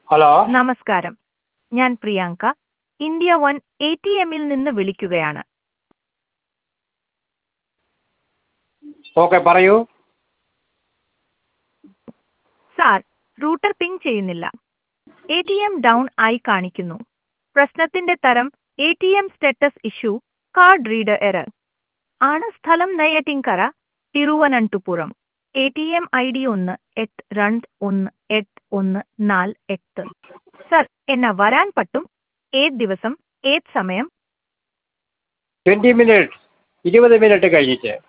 hello നമസ്കാരം ഞാൻ Priyanka India one A T എമ്മിൽ നിന്ന് വിളിക്കുകയാണ് ഓക്കെ പറയൂ സാർ റൂട്ടർ പിങ് ചെയ്യുന്നില്ല എ ടി എം ഡൗൺ ആയി കാണിക്കുന്നു പ്രശ്നത്തിന്റെ തരം A T M status issue card reader error ആണ് സ്ഥലം Neyyattinkara Thiruvananthapuram A T M I D ഒന്ന് എട്ട് രണ്ട് ഒന്ന് എട്ട് ഒന്ന് നാല് എട്ട് സർ എന്നെ വരാൻ പറ്റും ഏത് ദിവസം ഏത് സമയം ട്വൻറ്റി മിനിറ്റ് ഇരുപത് മിനിറ്റ് കഴിഞ്ഞിട്ട്